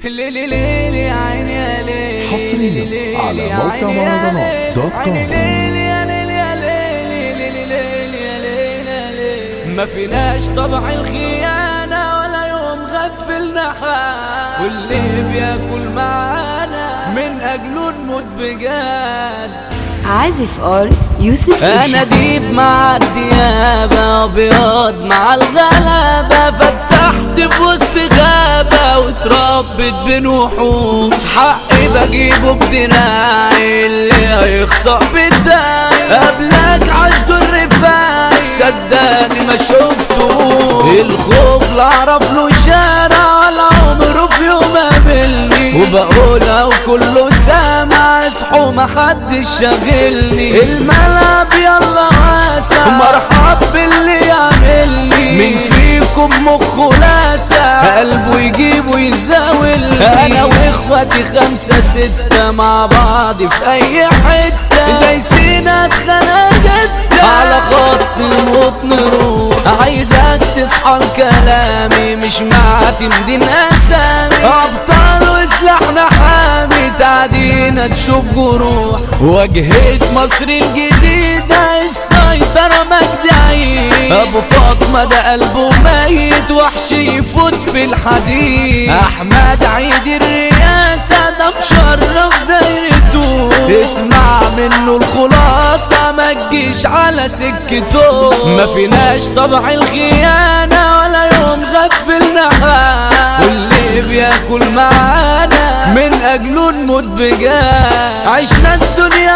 ليلي ليلي عيني يا ليلي حصرياً ليلي على يا موقع عيني يا مهرجانات دوت كوم. عيني ليلي يا ليلي يا ليلي ليلي ليلي يا ليلي يا ليلي ما فيناش طبع الخيانة ولا يوم غفلنا حال واللي بياكل معانا من أجله نموت بجد عازف ار يوسف انا إيشا. ديب مع الديابة ابيض مع الغلابة فتحت في وسط غابة واتربت بين وحوش حقي بجيبه بدراعي اللي هيخطأ بتاعي قبلك عشت الرفاعي صدقني ما شفته الخوف لا اعرف له شارع ولا عمره في يوم قابلني وبقولها وكله سامع اصحوا محدش شاغلني الملعب يلا واسع مرحب باللي يعملني مين فيكم مخه لاسع قلبه يجيب ويزاولني انا واخواتي خمسة ستة مع بعض في اي حتة دايسين اتخانق جدا على خط الموت نروح عايزك تصحى لكلامي مش معتمدين اسامي ابطال وسلاحنا حامي تعدينا تشوف جروح واجهة مصر الجديدة السيطرة مجدعين ابو فاطمة ده قلبه ميت وحش يفوت في الحديد احمد عيد الرئاسة ده مشرف دايرته اسمع منه الخلاصة ما تجيش على سكته ما فيناش طبع الخيانة ولا يوم غفلنا حال واللي بياكل معانا من اجله نموت بجد عشنا الدنيا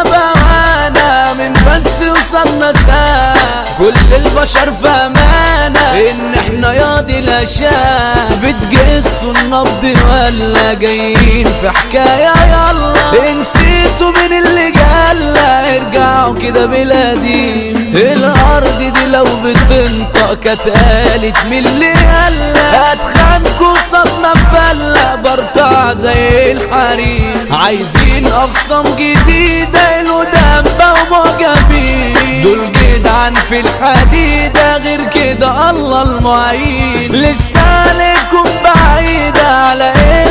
بوانا من بس وصلنا ساعة كل البشر في امانة ان احنا ياضي الاشياء بتجسوا النبض ولا جايين في حكاية يلا نسيتوا من اللي جالا ارجعوا كده بلادي الارض دي لو بتنطق كانت قالت من اللي هلا هتخانكوا صدمة فلة برطع زي الحريم عايزين اخصام جديدة القدام بقوا معجبين دول جدعان في الحديدة غير كده الله المعين لسه عليكم بعيدة على ايه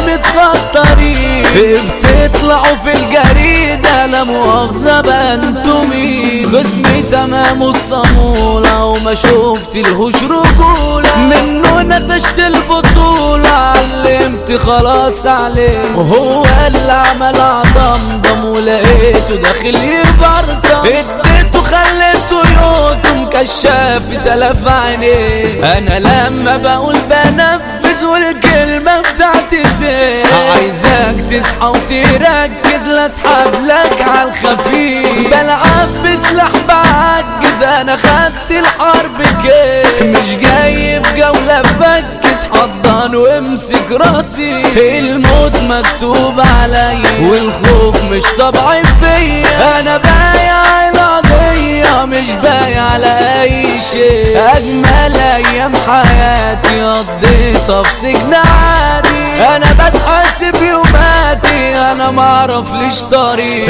متخطرين بتطلعوا في الجريدة لا مؤاخذة بقى انتوا مين خصمي تمام الصمولة وما شفت الهوش رجولة منه نتشت البطولة علمت خلاص عليه وهو اللي عمل عضمضم ولقيته داخل يبرطم اديته خليته يقطم كشاف تلف عينيه انا لما بقول بنفذ والكلمة بتاعتي سير عايزك تصحى وتركز لا اسحب لك على الخفيف بلعب بسلاح بعجز انا خدت الحرب كيف مش جاي في جولة فكس حضن وامسك راسي الموت مكتوب عليا والخوف مش طبعي فيا انا بايع القضية مش بايع على اي شيء اجمل ايام حياتي قضيتها في سجن عادي انا بتحاسب يوماتي انا معرف ليش طريق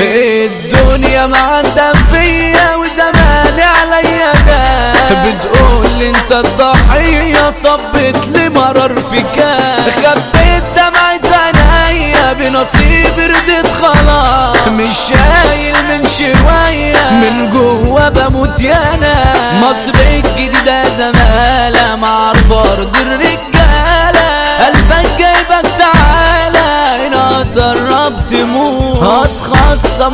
الدنيا معدة فيا وزماني عليا ده بتقول انت الضحية صبت لي مرار في كاس خبيت دمعة عينيا بنصيب ردت خلاص مش شايل من شوية من جوا بموت يا ناس مصر الجديدة زمالة مع فرد الرجالة قلبك جايبك تعالى هنا قرب تموت هتخصم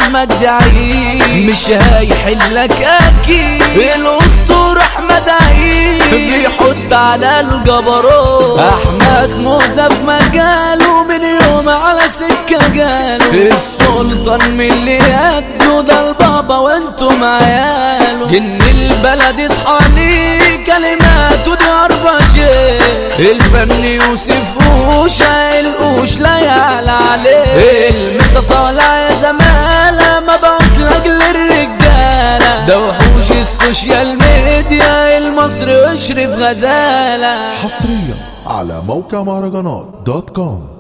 مجدعين مش هيحلك اكيد الاسطورة احمد عيد بيحط على الجبروت احمد موزة في مجاله من يوم على سكة جاله السلطان من اللي قده ده البابا وانتم عياله جن البلد اصحى ليه كلماته دي اربجة الفن يوسف وشا القوش لا يعلى عليه المسا طالع يا زمالة ما بعت لاجل الرجالة ده وحوش السوشيال ميديا المصري اشرف غزالة حصريا على موقع مهرجانات دوت كوم